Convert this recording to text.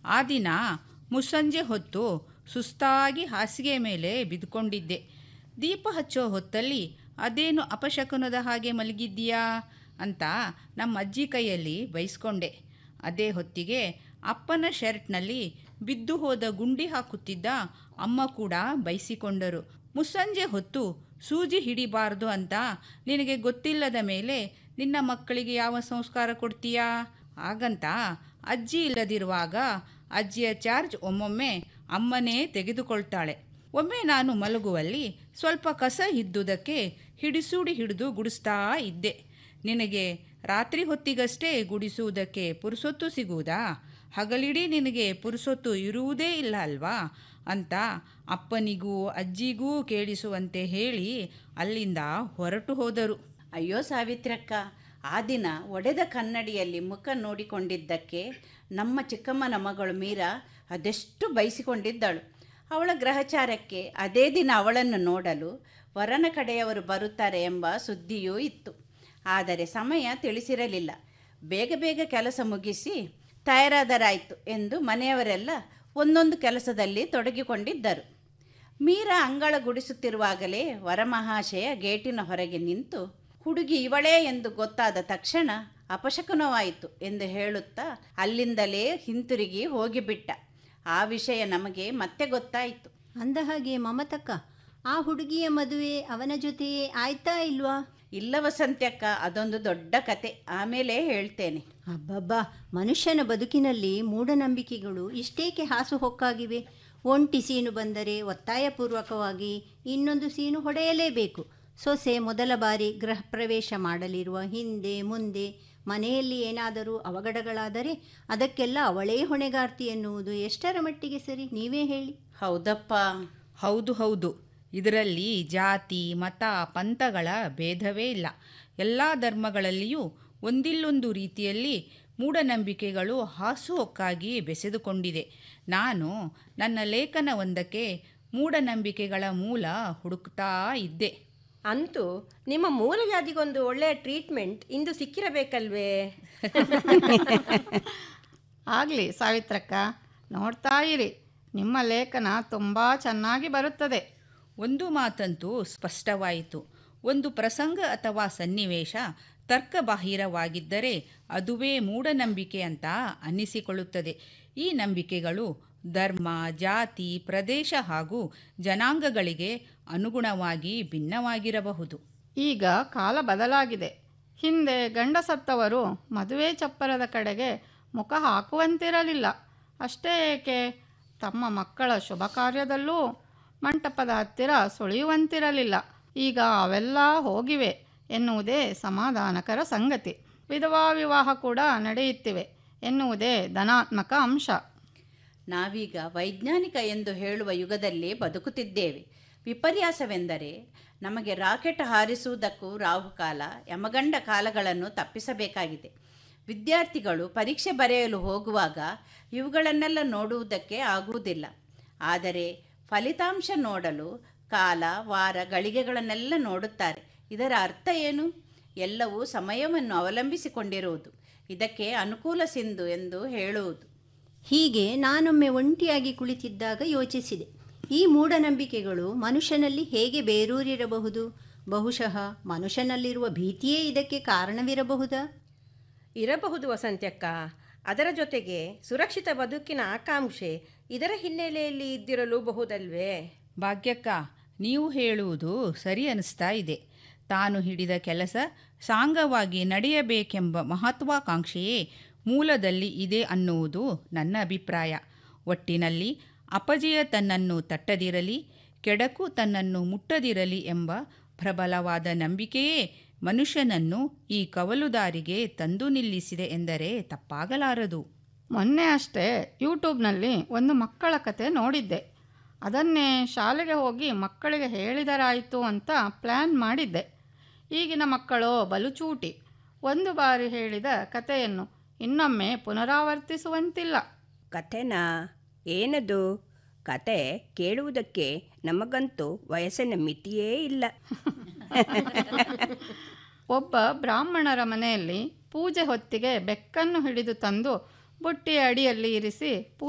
ಆ ದಿನ ಮುಸ್ಸಂಜೆ ಹೊತ್ತು ಸುಸ್ತಾಗಿ ಹಾಸಿಗೆ ಮೇಲೆ ಬಿದ್ದುಕೊಂಡಿದ್ದೆ ದೀಪ ಹಚ್ಚೋ ಹೊತ್ತಲ್ಲಿ ಅದೇನು ಅಪಶಕುನದ ಹಾಗೆ ಮಲಗಿದ್ದೀಯಾ ಅಂತ ನಮ್ಮ ಅಜ್ಜಿ ಕೈಯಲ್ಲಿ ಬೈಸ್ಕೊಂಡೆ ಅದೇ ಹೊತ್ತಿಗೆ ಅಪ್ಪನ ಶರ್ಟ್ನಲ್ಲಿ ಬಿದ್ದು ಹೋದ ಗುಂಡಿ ಹಾಕುತ್ತಿದ್ದ ಅಮ್ಮ ಕೂಡ ಬೈಸಿಕೊಂಡರು ಮುಸ್ಸಂಜೆ ಹೊತ್ತು ಸೂಜಿ ಹಿಡಿಬಾರ್ದು ಅಂತ ನಿನಗೆ ಗೊತ್ತಿಲ್ಲದ ಮೇಲೆ ನಿನ್ನ ಮಕ್ಕಳಿಗೆ ಯಾವ ಸಂಸ್ಕಾರ ಕೊಡ್ತೀಯಾ ಹಾಗಂತ ಅಜ್ಜಿ ಇಲ್ಲದಿರುವಾಗ ಅಜ್ಜಿಯ ಚಾರ್ಜ್ ಒಮ್ಮೊಮ್ಮೆ ಅಮ್ಮನೇ ತೆಗೆದುಕೊಳ್ತಾಳೆ ಒಮ್ಮೆ ನಾನು ಮಲಗುವಲ್ಲಿ ಸ್ವಲ್ಪ ಕಸ ಇದ್ದುದಕ್ಕೆ ಹಿಡಿಸೂಡಿ ಹಿಡಿದು ಗುಡಿಸ್ತಾ ಇದ್ದೆ ನಿನಗೆ ರಾತ್ರಿ ಹೊತ್ತಿಗಷ್ಟೇ ಗುಡಿಸುವುದಕ್ಕೆ ಪುರುಸೊತ್ತು ಸಿಗುವುದಾ ಹಗಲಿಡೀ ನಿನಗೆ ಪುರುಸೊತ್ತು ಇರುವುದೇ ಇಲ್ಲ ಅಲ್ವಾ ಅಂತ ಅಪ್ಪನಿಗೂ ಅಜ್ಜಿಗೂ ಕೇಳಿಸುವಂತೆ ಹೇಳಿ ಅಲ್ಲಿಂದ ಹೊರಟು ಹೋದರು ಅಯ್ಯೋ ಸಾವಿತ್ರಕ್ಕ ಆ ದಿನ ಒಡೆದ ಕನ್ನಡಿಯಲ್ಲಿ ಮುಖ ನೋಡಿಕೊಂಡಿದ್ದಕ್ಕೆ ನಮ್ಮ ಚಿಕ್ಕಮ್ಮನ ಮಗಳು ಮೀರಾ ಅದೆಷ್ಟು ಬಯಸಿಕೊಂಡಿದ್ದಳು ಅವಳ ಗ್ರಹಚಾರಕ್ಕೆ ಅದೇ ದಿನ ಅವಳನ್ನು ನೋಡಲು ವರನ ಕಡೆಯವರು ಬರುತ್ತಾರೆ ಎಂಬ ಸುದ್ದಿಯೂ ಇತ್ತು ಆದರೆ ಸಮಯ ತಿಳಿಸಿರಲಿಲ್ಲ ಬೇಗ ಬೇಗ ಕೆಲಸ ಮುಗಿಸಿ ತಯಾರಾದರಾಯಿತು ಎಂದು ಮನೆಯವರೆಲ್ಲ ಒಂದೊಂದು ಕೆಲಸದಲ್ಲಿ ತೊಡಗಿಕೊಂಡಿದ್ದರು ಮೀರಾ ಅಂಗಳ ಗುಡಿಸುತ್ತಿರುವಾಗಲೇ ವರಮಹಾಶಯ ಗೇಟಿನ ಹೊರಗೆ ನಿಂತು ಹುಡುಗಿ ಇವಳೇ ಎಂದು ಗೊತ್ತಾದ ತಕ್ಷಣ ಅಪಶಕುನವಾಯಿತು ಎಂದು ಹೇಳುತ್ತಾ ಅಲ್ಲಿಂದಲೇ ಹಿಂತಿರುಗಿ ಹೋಗಿಬಿಟ್ಟ ಆ ವಿಷಯ ನಮಗೆ ಮತ್ತೆ ಗೊತ್ತಾಯಿತು ಅಂದ ಹಾಗೆ ಮಮತಕ್ಕ ಆ ಹುಡುಗಿಯ ಮದುವೆ ಅವನ ಜೊತೆಯೇ ಆಯ್ತಾ ಇಲ್ವಾ ಇಲ್ಲ ವಸಂತ್ಯಕ್ಕ ಅದೊಂದು ದೊಡ್ಡ ಕತೆ ಆಮೇಲೆ ಹೇಳ್ತೇನೆ ಅಬ್ಬಬ್ಬಾ ಮನುಷ್ಯನ ಬದುಕಿನಲ್ಲಿ ಮೂಢನಂಬಿಕೆಗಳು ಇಷ್ಟೇಕೆ ಹಾಸುಹೊಕ್ಕಾಗಿವೆ ಒಂಟಿ ಸೀನು ಬಂದರೆ ಒತ್ತಾಯಪೂರ್ವಕವಾಗಿ ಇನ್ನೊಂದು ಸೀನು ಹೊಡೆಯಲೇಬೇಕು ಸೊಸೆ ಮೊದಲ ಬಾರಿ ಗೃಹ ಪ್ರವೇಶ ಮಾಡಲಿರುವ ಹಿಂದೆ ಮುಂದೆ ಮನೆಯಲ್ಲಿ ಏನಾದರೂ ಅವಘಡಗಳಾದರೆ ಅದಕ್ಕೆಲ್ಲ ಅವಳೇ ಹೊಣೆಗಾರ್ತಿ ಎನ್ನುವುದು ಎಷ್ಟರ ಮಟ್ಟಿಗೆ ಸರಿ ನೀವೇ ಹೇಳಿ ಹೌದಪ್ಪ ಹೌದು ಹೌದು ಇದರಲ್ಲಿ ಜಾತಿ ಮತ ಪಂಥಗಳ ಭೇದವೇ ಇಲ್ಲ ಎಲ್ಲ ಧರ್ಮಗಳಲ್ಲಿಯೂ ಒಂದಿಲ್ಲೊಂದು ರೀತಿಯಲ್ಲಿ ಮೂಢನಂಬಿಕೆಗಳು ಹಾಸುಹೊಕ್ಕಾಗಿ ಬೆಸೆದುಕೊಂಡಿದೆ ನಾನು ನನ್ನ ಲೇಖನವೊಂದಕ್ಕೆ ಮೂಢನಂಬಿಕೆಗಳ ಮೂಲ ಹುಡುಕ್ತಾ ಇದ್ದೆ ಅಂತೂ ನಿಮ್ಮ ಮೂಲವ್ಯಾಧಿಗೊಂದು ಒಳ್ಳೆಯ ಟ್ರೀಟ್ಮೆಂಟ್ ಇಂದು ಸಿಕ್ಕಿರಬೇಕಲ್ವೇ ಆಗಲಿ ಸಾವಿತ್ರಕ್ಕ ನೋಡ್ತಾ ಇರಿ ನಿಮ್ಮ ಲೇಖನ ತುಂಬ ಚೆನ್ನಾಗಿ ಬರುತ್ತದೆ ಒಂದು ಮಾತಂತೂ ಸ್ಪಷ್ಟವಾಯಿತು ಒಂದು ಪ್ರಸಂಗ ಅಥವಾ ಸನ್ನಿವೇಶ ತರ್ಕಬಾಹಿರವಾಗಿದ್ದರೆ ಅದುವೇ ಮೂಢನಂಬಿಕೆ ಅಂತ ಅನ್ನಿಸಿಕೊಳ್ಳುತ್ತದೆ ಈ ನಂಬಿಕೆಗಳು ಧರ್ಮ ಜಾತಿ ಪ್ರದೇಶ ಹಾಗೂ ಜನಾಂಗಗಳಿಗೆ ಅನುಗುಣವಾಗಿ ಭಿನ್ನವಾಗಿರಬಹುದು ಈಗ ಕಾಲ ಬದಲಾಗಿದೆ ಹಿಂದೆ ಗಂಡ ಸತ್ತವರು ಮದುವೆ ಚಪ್ಪರದ ಕಡೆಗೆ ಮುಖ ಹಾಕುವಂತಿರಲಿಲ್ಲ ಅಷ್ಟೇ ಏಕೆ ತಮ್ಮ ಮಕ್ಕಳ ಶುಭ ಕಾರ್ಯದಲ್ಲೂ ಮಂಟಪದ ಹತ್ತಿರ ಸುಳಿಯುವಂತಿರಲಿಲ್ಲ ಈಗ ಅವೆಲ್ಲ ಹೋಗಿವೆ ಎನ್ನುವುದೇ ಸಮಾಧಾನಕರ ಸಂಗತಿ ವಿಧವಾ ವಿವಾಹ ಕೂಡ ನಡೆಯುತ್ತಿವೆ ಎನ್ನುವುದೇ ಧನಾತ್ಮಕ ಅಂಶ ನಾವೀಗ ವೈಜ್ಞಾನಿಕ ಎಂದು ಹೇಳುವ ಯುಗದಲ್ಲಿ ಬದುಕುತ್ತಿದ್ದೇವೆ ವಿಪರ್ಯಾಸವೆಂದರೆ ನಮಗೆ ರಾಕೆಟ್ ಹಾರಿಸುವುದಕ್ಕೂ ರಾಹುಕಾಲ ಯಮಗಂಡ ಕಾಲಗಳನ್ನು ತಪ್ಪಿಸಬೇಕಾಗಿದೆ ವಿದ್ಯಾರ್ಥಿಗಳು ಪರೀಕ್ಷೆ ಬರೆಯಲು ಹೋಗುವಾಗ ಇವುಗಳನ್ನೆಲ್ಲ ನೋಡುವುದಕ್ಕೆ ಆಗುವುದಿಲ್ಲ ಆದರೆ ಫಲಿತಾಂಶ ನೋಡಲು ಕಾಲ ವಾರ ಗಳಿಗೆಗಳನ್ನೆಲ್ಲ ನೋಡುತ್ತಾರೆ ಇದರ ಅರ್ಥ ಏನು ಎಲ್ಲವೂ ಸಮಯವನ್ನು ಅವಲಂಬಿಸಿಕೊಂಡಿರುವುದು ಇದಕ್ಕೆ ಅನುಕೂಲ ಸಿಂಧು ಎಂದು ಹೇಳುವುದು ಹೀಗೆ ನಾನೊಮ್ಮೆ ಒಂಟಿಯಾಗಿ ಕುಳಿತಿದ್ದಾಗ ಯೋಚಿಸಿದೆ ಈ ಮೂಢನಂಬಿಕೆಗಳು ಮನುಷ್ಯನಲ್ಲಿ ಹೇಗೆ ಬೇರೂರಿರಬಹುದು ಬಹುಶಃ ಮನುಷ್ಯನಲ್ಲಿರುವ ಭೀತಿಯೇ ಇದಕ್ಕೆ ಕಾರಣವಿರಬಹುದಾ ಇರಬಹುದು ವಸಂತ್ಯಕ್ಕ ಅದರ ಜೊತೆಗೆ ಸುರಕ್ಷಿತ ಬದುಕಿನ ಆಕಾಂಕ್ಷೆ ಇದರ ಹಿನ್ನೆಲೆಯಲ್ಲಿ ಇದ್ದಿರಲು ಬಹುದಲ್ವೇ ಭಾಗ್ಯಕ್ಕ ನೀವು ಹೇಳುವುದು ಸರಿ ಅನಿಸ್ತಾ ಇದೆ ತಾನು ಹಿಡಿದ ಕೆಲಸ ಸಾಂಗವಾಗಿ ನಡೆಯಬೇಕೆಂಬ ಮಹತ್ವಾಕಾಂಕ್ಷೆಯೇ ಮೂಲದಲ್ಲಿ ಇದೆ ಅನ್ನುವುದು ನನ್ನ ಅಭಿಪ್ರಾಯ ಒಟ್ಟಿನಲ್ಲಿ ಅಪಜಯ ತನ್ನನ್ನು ತಟ್ಟದಿರಲಿ ಕೆಡಕು ತನ್ನನ್ನು ಮುಟ್ಟದಿರಲಿ ಎಂಬ ಪ್ರಬಲವಾದ ನಂಬಿಕೆಯೇ ಮನುಷ್ಯನನ್ನು ಈ ಕವಲುದಾರಿಗೆ ತಂದು ನಿಲ್ಲಿಸಿದೆ ಎಂದರೆ ತಪ್ಪಾಗಲಾರದು ಮೊನ್ನೆ ಅಷ್ಟೇ ಯೂಟ್ಯೂಬ್ನಲ್ಲಿ ಒಂದು ಮಕ್ಕಳ ಕತೆ ನೋಡಿದ್ದೆ ಅದನ್ನೇ ಶಾಲೆಗೆ ಹೋಗಿ ಮಕ್ಕಳಿಗೆ ಹೇಳಿದರಾಯಿತು ಅಂತ ಪ್ಲ್ಯಾನ್ ಮಾಡಿದ್ದೆ ಈಗಿನ ಮಕ್ಕಳು ಬಲು ಚೂಟಿ ಒಂದು ಬಾರಿ ಹೇಳಿದ ಕತೆಯನ್ನು ಇನ್ನೊಮ್ಮೆ ಪುನರಾವರ್ತಿಸುವಂತಿಲ್ಲ ಕಥೆನಾ ಏನದು ಕತೆ ಕೇಳುವುದಕ್ಕೆ ನಮಗಂತೂ ವಯಸ್ಸಿನ ಮಿತಿಯೇ ಇಲ್ಲ ಒಬ್ಬ ಬ್ರಾಹ್ಮಣರ ಮನೆಯಲ್ಲಿ ಪೂಜೆ ಹೊತ್ತಿಗೆ ಬೆಕ್ಕನ್ನು ಹಿಡಿದು ತಂದು ಬುಟ್ಟಿಯ ಅಡಿಯಲ್ಲಿ ಇರಿಸಿ